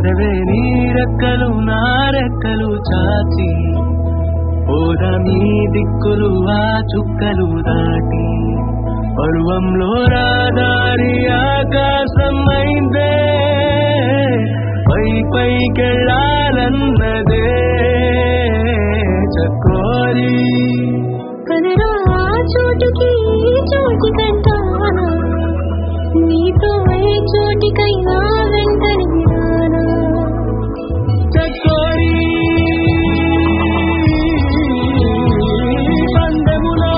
పదవే నీ రెక్కలు నా రెక్కలు చాచి ఓద మీ దిక్కులు ఆ చుక్కలు దాటి పరువంలో రాదారి ఆకాశం అయిందే పై పైకెళ్ళాలన్నదే చకోరి కదరా ఆ చోటుకి ఈ చోటి కంటానా నీతో ఏ చోటికైనా వెంటనే రానా చకోరి బంధములో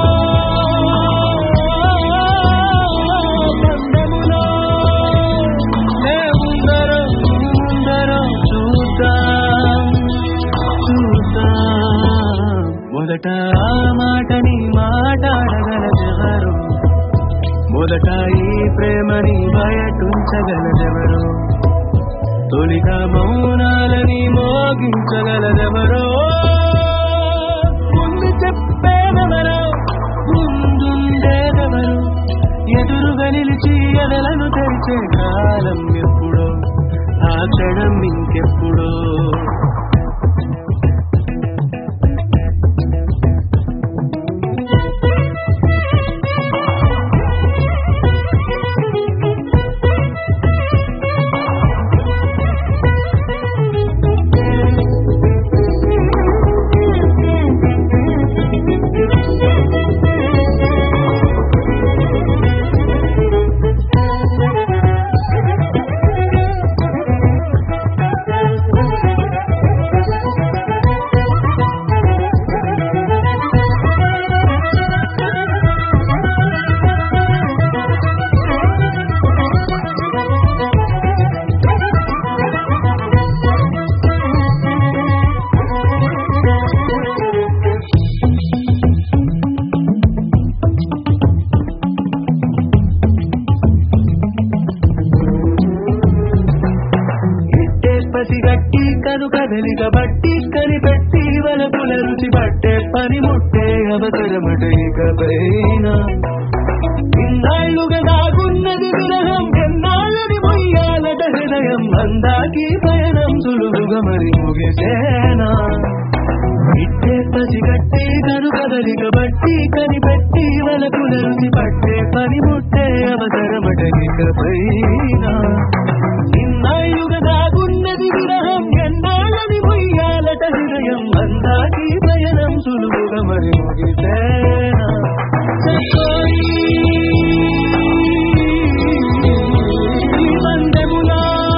బంధములో మేముందరం ముందరం చూద్దాం చూద్దాం మొదట ఆ మాటని మాట్లాడగలదెవరు మొదట ఈ ప్రేమని బయటుంచగలదెవరు తొలిగా మౌనాలని మోగించగలదెవరో ముందు చెప్పేదెవరో ముందుండేదెవరు ఎదురుగా నిలిచి ఎదలను తెరిచే కాలం ఎప్పుడో ఆ క్షణం ఇంకెప్పుడో ఇట్టే పసిగట్టి కను కదలిక బట్టి కనిపెట్టి వలపుల రుచి పట్టే పని ముట్టే అవసరమట ఇకపైన ఇన్నాళ్ళుగా దాగున్నది విరహం ఎన్నాళ్ళని మొయ్యాలట హృదయం అందాకి పయనం సులువుగా మరి ముగిసేనా ఇట్టే పసిగట్టి కను కదలిక బట్టి కనిపెట్టి వలపుల రుచి పట్టే పని ముట్టే అవసరమట ఇకపైన ఇన్నాళ్ళుగా దాగున్నది విరహం ఎన్నాళ్ళని మొయ్యాలట హృదయం అందాకి ప్రయనం సులువుగా మరి ముగిసేనా చకోరి బంధములో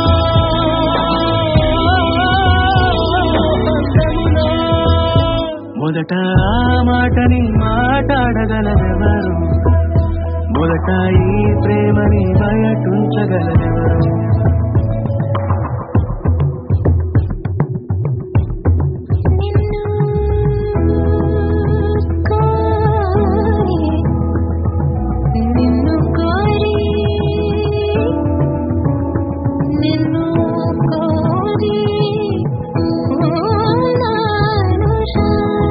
బంధములో మొదట ఆ మాటని మాట్లాడగలదెవరు మొదట ఈ ప్రేమని బయటుంచగలదెవరు నిన్ను కోరి నిన్ను కోరి నానుషా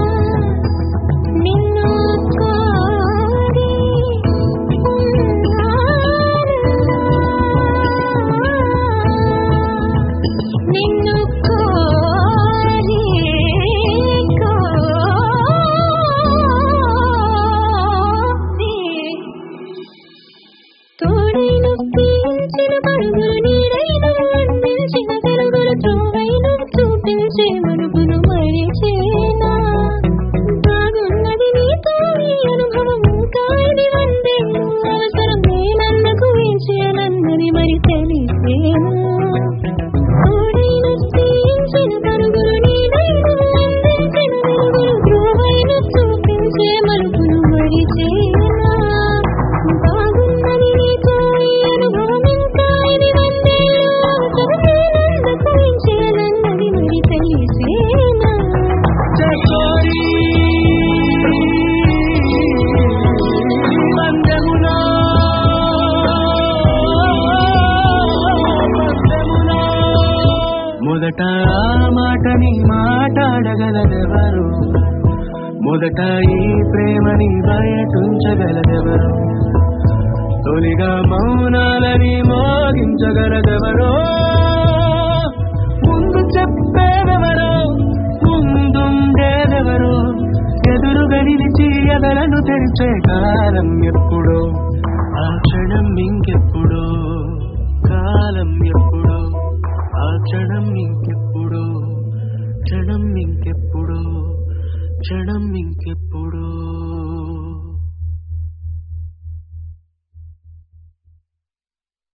నిన్ను కోరి నిన్ను కోరి కోరి తోడైన పీల్చిన పరుగులు నీడైన అందించిన కరుగులు త్రోవైన చూపించే మనుగును మరిచేనా బాగున్నది నీతో ఈ అనుభవం ఇంకా ఇది వందేను అవసరం నేనన్నకు వేచేయాలన్నది మరి తెలిసేనా తోడైన పీల్చిన పరుగులు నీడైన అందించిన కరుగులు త్రోవైన చూపించే మనుగును మరిచేనా బాగున్నది నీతో ఈ అనుభవం ఇంకా ఇది వందేను అవసరం నేనన్నకు వేచేయాలన్నది మరి తెలిసేనా చకోరి బంధములో బంధములో మొదట ఆ మాటని మాట్లాడగలదెవరు మొదట ఈ ప్రేమని బయటుంచగలదెవరు తొలిగా మౌనాలని మోగించగలదెవరో చెప్పేదెవరో ముందుండేదెవరో ఎదురుగా నిలిచి ఎదలను తెరిచే కాలం ఎప్పుడో ఆ క్షణం ఇంకెప్పుడో కాలం ఎప్పుడో ఆ క్షణం ఇంకెప్పుడో క్షణం ఇంకెప్పుడో క్షణం ఇంకెప్పుడో